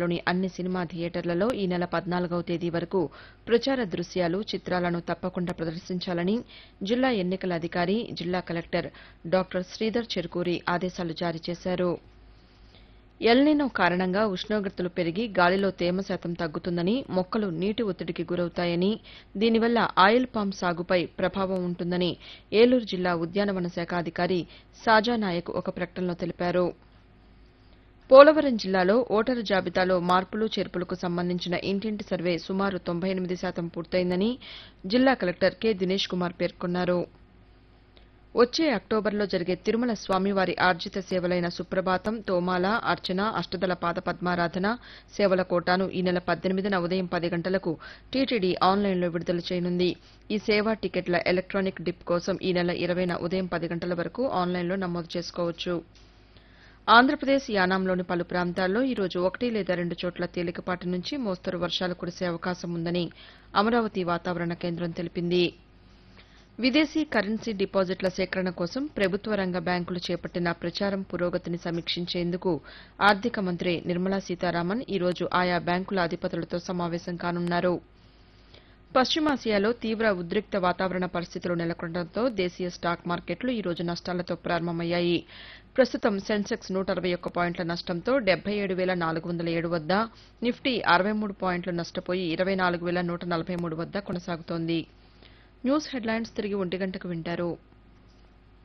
ప్రణాళికలోని అన్ని సినిమా థియేటర్లలో ఈ నెల పద్నాలుగవ తేదీ వరకు ప్రచార దృశ్యాలు చిత్రాలను తప్పకుండా ప్రదర్శించాలని జిల్లా ఎన్నికల అధికారి జిల్లా కలెక్టర్ డాక్టర్ శ్రీధర్ చెరుకూరి ఆదేశాలు జారీ చేశారు ఎల్నినో కారణంగా ఉష్ణోగ్రతలు పెరిగి గాలిలో తేమ శాతం తగ్గుతుందని మొక్కలు నీటి ఒత్తిడికి గురవుతాయని దీనివల్ల ఆయిల్ పామ్ సాగుపై ప్రభావం ఉంటుందని ఏలూరు జిల్లా ఉద్యానవన శాఖ అధికారి సాజానాయక్ ఒక ప్రకటనలో తెలిపారు పోలవరం జిల్లాలో ఓటరు జాబితాలో మార్పులు చేర్పులకు సంబంధించిన ఇంటింటి సర్వే సుమారు తొంభై ఎనిమిది శాతం పూర్తయిందని జిల్లా కలెక్టర్ కె దినేష్ కుమార్ పేర్కొన్నారు వచ్చే అక్టోబర్లో జరిగే తిరుమల స్వామివారి ఆర్జిత సేవలైన సుప్రభాతం తోమాల అర్చన అష్టదళ పాద పద్మారాధన సేవల కోటాను ఈ నెల పద్దెనిమిదిన ఉదయం పది గంటలకు టీటీడీ ఆన్లైన్లో విడుదల చేయనుంది ఈ సేవా టికెట్ల ఎలక్ట్రానిక్ డిప్ కోసం ఈ నెల ఇరవైన ఉదయం పది గంటల వరకు ఆన్లైన్లో నమోదు చేసుకోవచ్చు ఆంధ్రప్రదేశ్ యానాంలోని పలు ప్రాంతాల్లో ఈ రోజు ఒకటి లేదా రెండు చోట్ల తేలికపాటి నుంచి మోస్తరు వర్షాలు కురిసే అవకాశం ఉందని అమరావతి వాతావరణ కేంద్రం తెలిపింది విదేశీ కరెన్సీ డిపాజిట్ల సేకరణ కోసం ప్రభుత్వ రంగ బ్యాంకులు చేపట్టిన ప్రచారం పురోగతిని సమీక్షించేందుకు ఆర్థిక మంత్రి నిర్మలా సీతారామన్ ఈ రోజు ఆయా బ్యాంకుల అధిపతులతో సమావేశం కానున్నారు పశ్చిమాసియాలో తీవ్ర ఉద్రిక్త వాతావరణ పరిస్థితులు నెలకొనడంతో దేశీయ స్టాక్ మార్కెట్లు ఈ రోజు నష్టాలతో ప్రారంభమయ్యాయి ప్రస్తుతం సెన్సెక్స్ నూట అరవై ఒక్క పాయింట్ల నష్టంతో డెబ్బై ఏడు వేల నాలుగు వందల ఏడు వద్ద నిఫ్టీ అరవై మూడు పాయింట్లు నష్టపోయి ఇరవై నాలుగు వేల నూట నలభై మూడు వద్ద కొనసాగుతోంది న్యూస్ హెడ్లైన్స్ తిరిగి ఒంటి గంటకు వింటారు